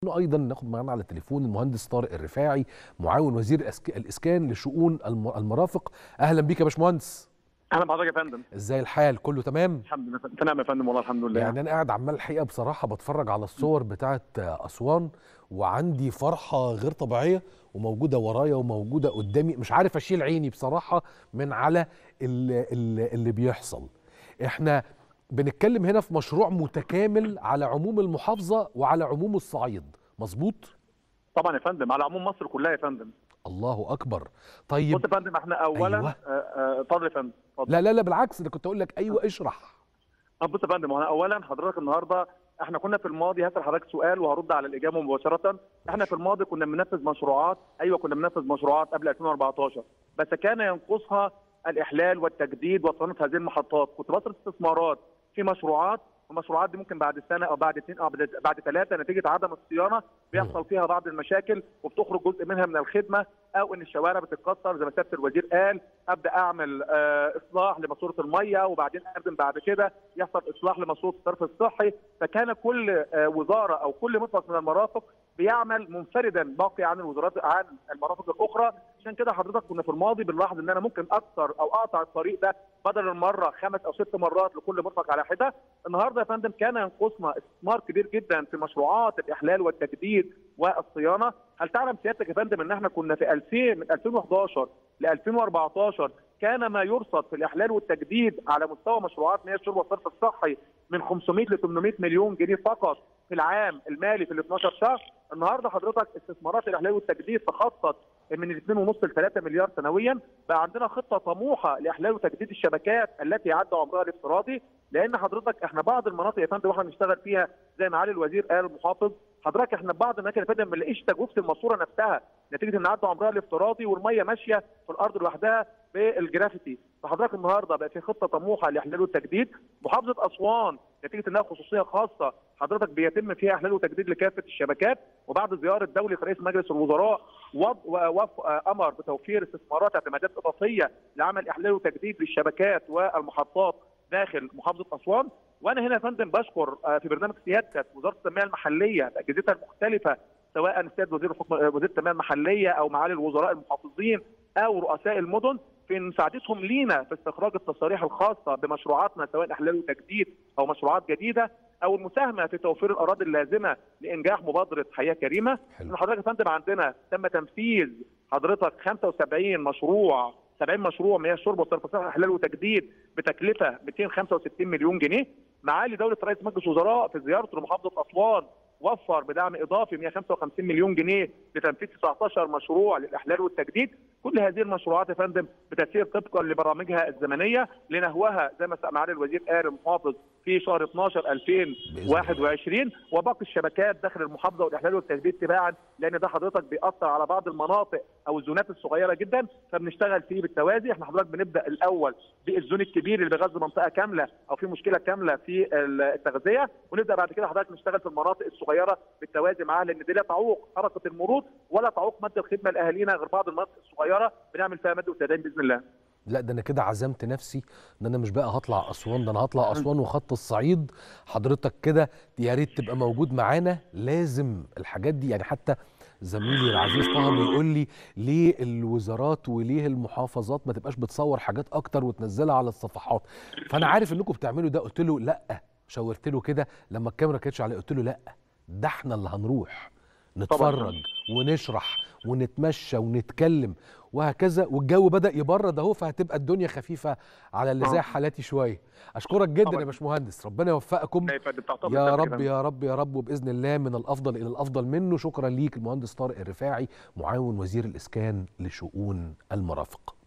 ايضا ناخد معانا على التليفون المهندس طارق الرفاعي معاون وزير الأسك- الاسكان لشؤون الم- المرافق اهلا بيك يا باشمهندس اهلا بحضرتك يا فندم ازاي الحال كله تمام الحمد لله تمام يا فندم والله الحمد لله يعني انا قاعد عمال الحقيقه بصراحه بتفرج على الصور بتاعه اسوان وعندي فرحه غير طبيعيه وموجوده ورايا وموجوده قدامي مش عارف اشيل عيني بصراحه من على اللي, اللي بيحصل احنا بنتكلم هنا في مشروع متكامل على عموم المحافظه وعلى عموم الصعيد مظبوط طبعا يا فندم على عموم مصر كلها يا فندم الله اكبر طيب بص يا فندم احنا اولا أيوة. آه، آه، اتفضل يا فندم اتفضل لا لا لا بالعكس انا كنت اقول لك ايوه اشرح آه، بص يا فندم هو اولا حضرتك النهارده احنا كنا في الماضي هسال حضرتك سؤال وهرد على الاجابه مباشره احنا في الماضي كنا بننفذ مشروعات ايوه كنا بننفذ مشروعات قبل 2014 بس كان ينقصها الاحلال والتجديد وصيانه هذه المحطات كنت بصرف استثمارات في مشروعات المشروعات دي ممكن بعد سنه او بعد اثنين او بعد- بعد ثلاثه نتيجه عدم الصيانه بيحصل فيها بعض المشاكل وبتخرج جزء منها من الخدمه او ان الشوارع بتتكسر زي ما سياده الوزير قال ابدا اعمل آه، اصلاح لماسوره الميه وبعدين اقدم بعد كده يحصل اصلاح لماسوره الصرف الصحي فكان كل آه، وزاره او كل مرفق من المرافق بيعمل منفردا باقي عن الوزارات عن المرافق الاخرى عشان كده حضرتك كنا في الماضي بنلاحظ ان انا ممكن اكثر او اقطع الطريق ده بدل المره خمس او ست مرات لكل مرفق على حده النهارده يا فندم كان ينقصنا استثمار كبير جدا في مشروعات الاحلال والتجديد والصيانه هل تعلم سيادتك يا فندم ان احنا كنا في 2000 من 2011 ل 2014 كان ما يرصد في الاحلال والتجديد على مستوى مشروعات مياه الشرب والصرف الصحي من 500 ل 800 مليون جنيه فقط في العام المالي في ال 12 شهر النهارده حضرتك استثمارات الاحلال والتجديد تخطط من 2.5 ل 3 مليار سنويا بقى عندنا خطه طموحه لاحلال وتجديد الشبكات التي عدى عمرها الافتراضي لان حضرتك احنا بعض المناطق يا فندم واحنا بنشتغل فيها زي ما علي الوزير قال المحافظ حضرتك احنا بعض الاماكن يا فندم ما نلاقيش تجويف الماسوره نفسها نتيجه ان عدى عمرها الافتراضي والميه ماشيه في الارض لوحدها بالجرافيتي فحضرتك النهارده بقى في خطه طموحه لاحلال والتجديد محافظه اسوان نتيجه انها خصوصيه خاصه حضرتك بيتم فيها احلال وتجديد لكافه الشبكات وبعد زياره دوله رئيس مجلس الوزراء وض- ووف- امر بتوفير استثمارات اعتمادات اضافيه لعمل احلال وتجديد للشبكات والمحطات داخل محافظه اسوان وانا هنا يا فندم بشكر آه، في برنامج سيادتك وزاره التنميه المحليه باجهزتها المختلفه سواء السيد وزير الحكم وزير التنميه المحليه او معالي الوزراء المحافظين او رؤساء المدن في مساعدتهم لينا في استخراج التصاريح الخاصه بمشروعاتنا سواء احلال وتجديد او مشروعات جديده او المساهمه في توفير الاراضي اللازمه لانجاح مبادره حياه كريمه حلو. إن حضرتك يا فندم عندنا تم تنفيذ حضرتك 75 مشروع 70 مشروع مياه الشرب والصرف الصحي احلال وتجديد بتكلفه 265 مليون جنيه معالي دوله رئيس مجلس الوزراء في زيارته لمحافظه اسوان وفر بدعم اضافي 155 مليون جنيه لتنفيذ 19 مشروع للاحلال والتجديد كل هذه المشروعات يا فندم بتسير طبقا لبرامجها الزمنيه لنهوها زي ما معالي الوزير قال المحافظ في شهر 12 2021 وباقي الشبكات داخل المحافظه والاحلال والتجديد تباعا لان ده حضرتك بيأثر على بعض المناطق او الزونات الصغيره جدا فبنشتغل فيه بالتوازي احنا حضرتك بنبدا الاول بالزون الكبير اللي بيغذي منطقه كامله او في مشكله كامله في التغذيه ونبدا بعد كده حضرتك نشتغل في المناطق الصغيره بالتوازي معاها لان دي لا تعوق حركه المرور ولا تعوق مد الخدمه لاهالينا غير بعض المناطق الصغيره بنعمل فيها مد وتدين باذن الله لا ده انا كده عزمت نفسي ان انا مش بقى هطلع اسوان ده انا هطلع اسوان وخط الصعيد حضرتك كده يا ريت تبقى موجود معانا لازم الحاجات دي يعني حتى زميلي العزيز طه بيقول لي ليه الوزارات وليه المحافظات ما تبقاش بتصور حاجات اكتر وتنزلها على الصفحات فانا عارف انكم بتعملوا ده قلت له لا شاورت له كده لما الكاميرا كانتش عليه قلت له لا ده احنا اللي هنروح نتفرج ونشرح ونتمشى ونتكلم وهكذا والجو بدا يبرد اهو فهتبقى الدنيا خفيفه على اللي زي آه. حالاتي شويه اشكرك جدا طبعاً. يا باشمهندس ربنا يوفقكم لا يا فندم، تحت أمر يا سيادتك رب فندم. يا رب يا رب وباذن الله من الافضل الى الافضل منه شكرا ليك المهندس طارق الرفاعي معاون وزير الاسكان لشؤون المرافق